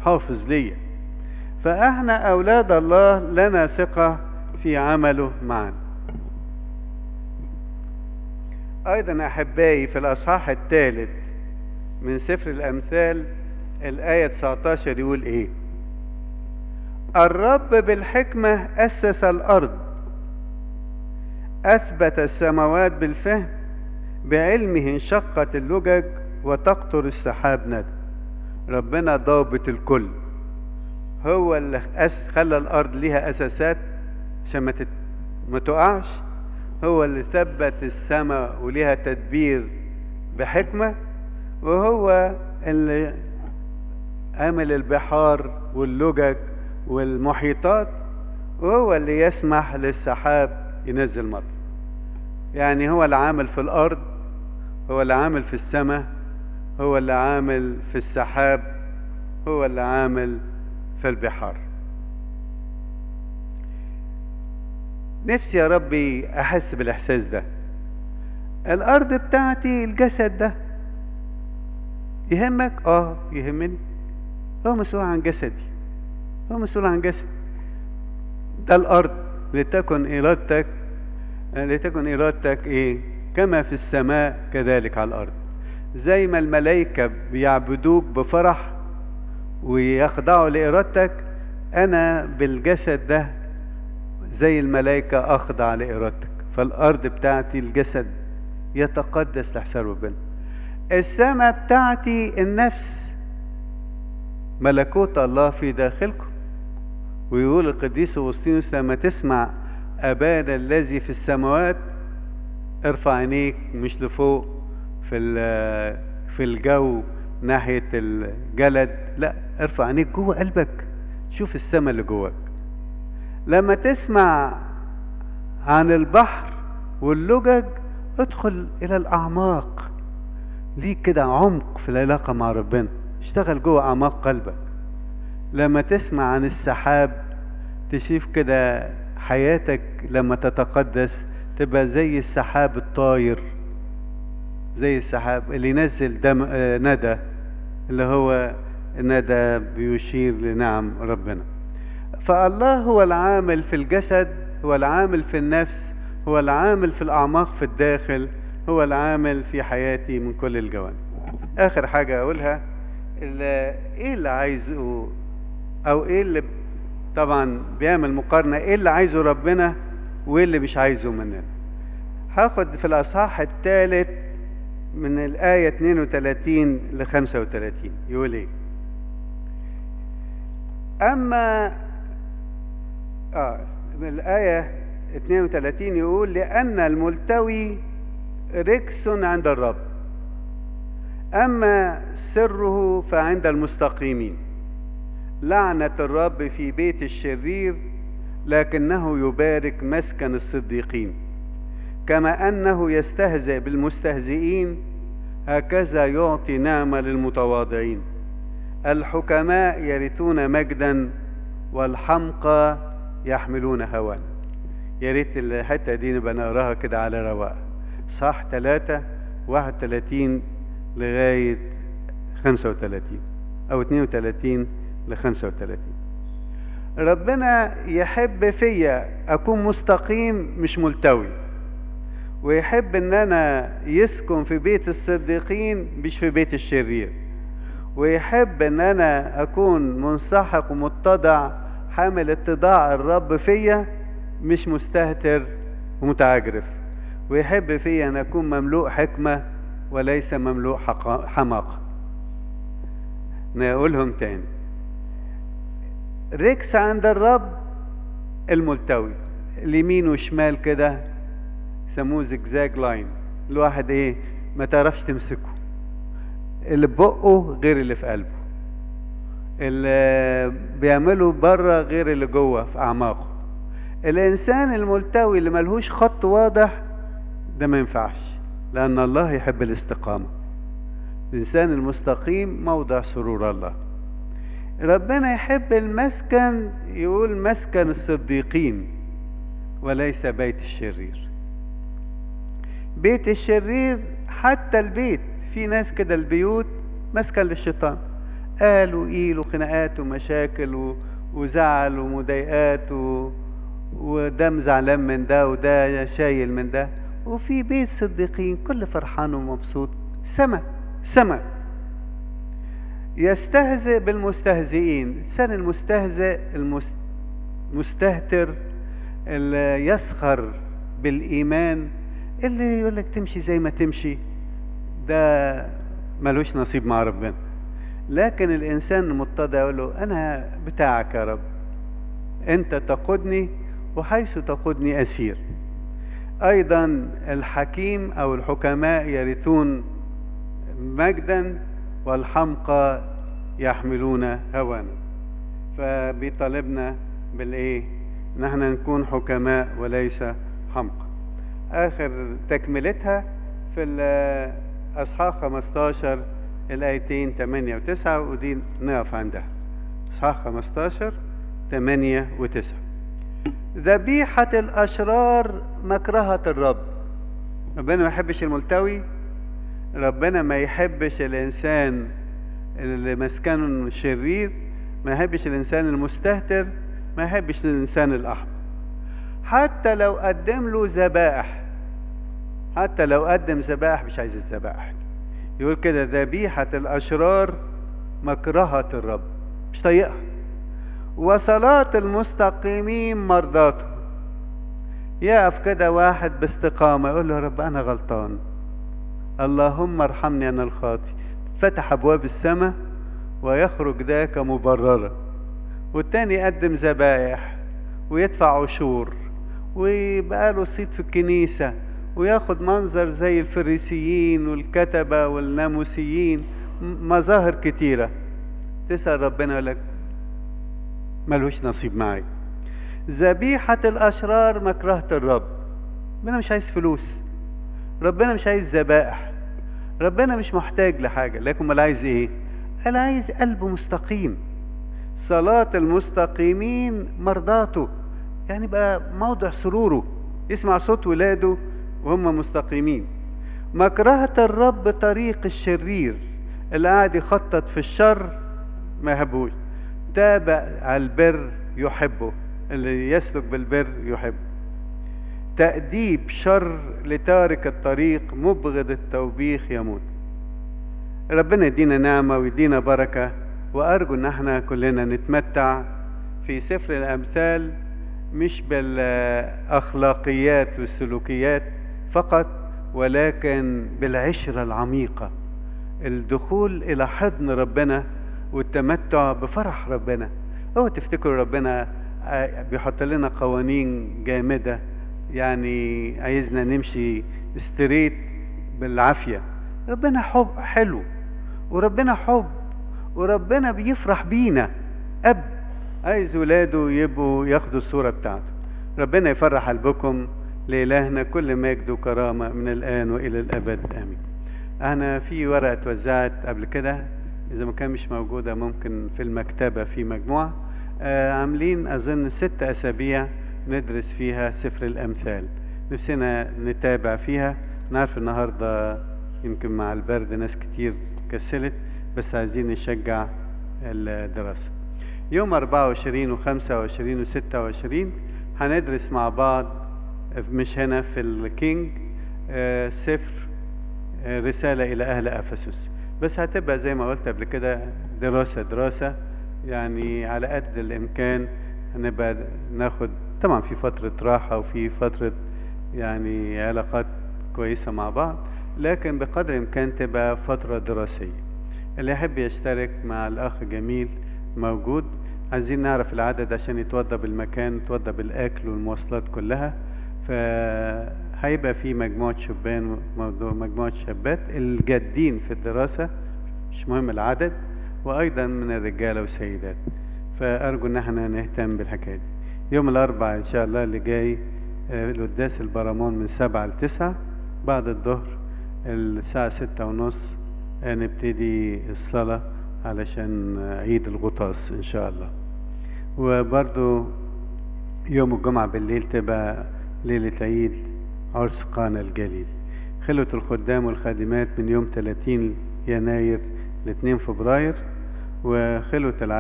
حافظ ليا فاحنا اولاد الله لنا ثقة في عمله معنا ايضا احبائي في الاصحاح الثالث من سفر الامثال الايه 19 يقول ايه الرب بالحكمه اسس الارض اثبت السماوات بالفهم بعلمه انشقت اللجج وتقطر السحاب ندى ربنا ضابط الكل هو اللي أس خلى الارض ليها اساسات عشان ما, تت... ما تقعش هو اللي ثبت السماء وليها تدبير بحكمة وهو اللي عمل البحار واللجج والمحيطات وهو اللي يسمح للسحاب ينزل مطر يعني هو اللي عامل في الأرض هو اللي عامل في السماء هو اللي عامل في السحاب هو اللي عامل في البحار نفسي يا ربي احس بالاحساس ده الارض بتاعتي الجسد ده يهمك اه يهمني هو مسؤول عن جسدي هو مسؤول عن جسدي ده الارض لتكن ارادتك لتكن ارادتك ايه كما في السماء كذلك على الارض زي ما الملائكة بيعبدوك بفرح ويخضعوا لإرادتك أنا بالجسد ده زي الملائكة أخضع لإرادتك فالأرض بتاعتي الجسد يتقدس لحساب ربنا السماء بتاعتي النفس ملكوت الله في داخلكم ويقول القديس أغسطينوس لما تسمع أبانا الذي في السماوات ارفع عينيك مش لفوق في في الجو ناحية الجلد لا ارفع عينيك جوه قلبك شوف السماء اللي جواك لما تسمع عن البحر واللجج ادخل الى الاعماق ليك كده عمق في العلاقة مع ربنا اشتغل جوه اعماق قلبك لما تسمع عن السحاب تشوف كده حياتك لما تتقدس تبقى زي السحاب الطاير زي السحاب اللي ينزل دم آه ندى اللي هو ندى بيشير لنعم ربنا فالله هو العامل في الجسد هو العامل في النفس هو العامل في الأعماق في الداخل هو العامل في حياتي من كل الجوانب آخر حاجة أقولها اللي إيه اللي عايزه أو إيه اللي طبعا بيعمل مقارنة إيه اللي عايزه ربنا وإيه اللي مش عايزه مننا هاخد في الأصحاح الثالث من الآية 32 ل 35 يقول إيه أما آه من الآية 32 يقول لأن الملتوي ركس عند الرب أما سره فعند المستقيمين لعنة الرب في بيت الشرير لكنه يبارك مسكن الصديقين كما أنه يستهزئ بالمستهزئين هكذا يعطي نعمة للمتواضعين الحكماء يرثون مجدا والحمقى يحملون هوانا يا ريت الحته دي نبقى نقراها كده على رواق صح 3 31 لغايه 35 او 32 ل 35 ربنا يحب فيا اكون مستقيم مش ملتوي ويحب ان انا يسكن في بيت الصديقين مش في بيت الشرير ويحب ان انا اكون منسحق ومتضع حامل اتضاع الرب فيا مش مستهتر ومتعجرف ويحب فيا ان اكون مملوء حكمة وليس مملوء حماقة نقولهم تاني ركس عند الرب الملتوي اليمين وشمال كده سموه زجزاج لاين الواحد ايه ما تعرفش تمسكه اللي ببقه غير اللي في قلبه اللي بيعمله بره غير اللي جوه في اعماقه الانسان الملتوي اللي ملهوش خط واضح ده ما ينفعش لان الله يحب الاستقامه الانسان المستقيم موضع سرور الله ربنا يحب المسكن يقول مسكن الصديقين وليس بيت الشرير بيت الشرير حتى البيت في ناس كده البيوت مسكن للشيطان قال وقيل وخناقات ومشاكل و... وزعل ومضايقات و... وده مزعلان من ده وده شايل من ده وفي بيت صديقين كل فرحان ومبسوط سما سما يستهزئ بالمستهزئين الانسان المستهزئ المستهتر اللي يسخر بالايمان اللي يقول لك تمشي زي ما تمشي ده ملوش نصيب مع ربنا لكن الانسان المتضع يقول له انا بتاعك يا رب انت تقودني وحيث تقودني اسير ايضا الحكيم او الحكماء يرثون مجدا والحمقى يحملون هوانا فبيطالبنا بالايه ان احنا نكون حكماء وليس حمقى اخر تكملتها في اصحاح 15 الايتين 8 و9 ودي نقف عندها اصحاح 15 8 و9 ذبيحة الأشرار مكرهة الرب ربنا ما يحبش الملتوي ربنا ما يحبش الإنسان اللي مسكنه شرير ما يحبش الإنسان المستهتر ما يحبش الإنسان الأحمر حتى لو قدم له ذبائح حتى لو قدم ذبائح مش عايز الذبائح يقول كده ذبيحة الأشرار مكرهة الرب مش طايقها وصلاة المستقيمين مرضاته يقف كده واحد باستقامة يقول له يا رب أنا غلطان اللهم ارحمني أنا الخاطي فتح أبواب السماء ويخرج ذاك مبررا والتاني يقدم ذبايح ويدفع عشور ويبقى له صيت في الكنيسة وياخد منظر زي الفريسيين والكتبة والناموسيين مظاهر كتيرة تسأل ربنا يقول لك ملوش نصيب معي ذبيحة الأشرار مكرهة الرب ربنا مش عايز فلوس ربنا مش عايز ذبائح ربنا مش محتاج لحاجة لكن امال عايز ايه قال عايز قلب مستقيم صلاة المستقيمين مرضاته يعني بقى موضع سروره يسمع صوت ولاده وهم مستقيمين مكرهة الرب طريق الشرير اللي قاعد يخطط في الشر ما يحبوش تابع البر يحبه اللي يسلك بالبر يحبه تأديب شر لتارك الطريق مبغض التوبيخ يموت ربنا يدينا نعمة ويدينا بركة وأرجو إن احنا كلنا نتمتع في سفر الأمثال مش بالأخلاقيات والسلوكيات فقط ولكن بالعشرة العميقة الدخول إلى حضن ربنا والتمتع بفرح ربنا هو تفتكروا ربنا بيحط لنا قوانين جامدة يعني عايزنا نمشي ستريت بالعافية ربنا حب حلو وربنا حب وربنا بيفرح بينا أب عايز ولاده يبقوا ياخدوا الصورة بتاعته ربنا يفرح قلبكم لإلهنا كل مجد وكرامة من الآن وإلى الأبد آمين أنا في ورقة اتوزعت قبل كده إذا ما كان مش موجودة ممكن في المكتبة في مجموعة آه عاملين أظن ست أسابيع ندرس فيها سفر الأمثال نفسنا نتابع فيها نعرف النهاردة يمكن مع البرد ناس كتير كسلت بس عايزين نشجع الدراسة يوم 24 و 25 و 26 هندرس مع بعض مش هنا في الكينج آه سفر آه رسالة إلى أهل أفسس بس هتبقى زي ما قلت قبل كده دراسة دراسة يعني على قد الإمكان هنبقى ناخد طبعا في فترة راحة وفي فترة يعني علاقات كويسة مع بعض لكن بقدر الإمكان تبقى فترة دراسية اللي يحب يشترك مع الأخ جميل موجود عايزين نعرف العدد عشان يتوضى بالمكان يتوضى بالأكل والمواصلات كلها فهيبقى في مجموعة شبان وموضوع مجموعة شابات الجادين في الدراسة مش مهم العدد وأيضا من الرجالة والسيدات فأرجو إن احنا نهتم بالحكاية دي يوم الأربعاء إن شاء الله اللي جاي القداس البرامون من سبعة لتسعة بعد الظهر الساعة ستة ونص نبتدي الصلاة علشان عيد الغطاس إن شاء الله وبرضو يوم الجمعة بالليل تبقى ليلة عيد عرس قانا الجليل خلوة الخدام والخادمات من يوم 30 يناير ل 2 فبراير وخلوة العالم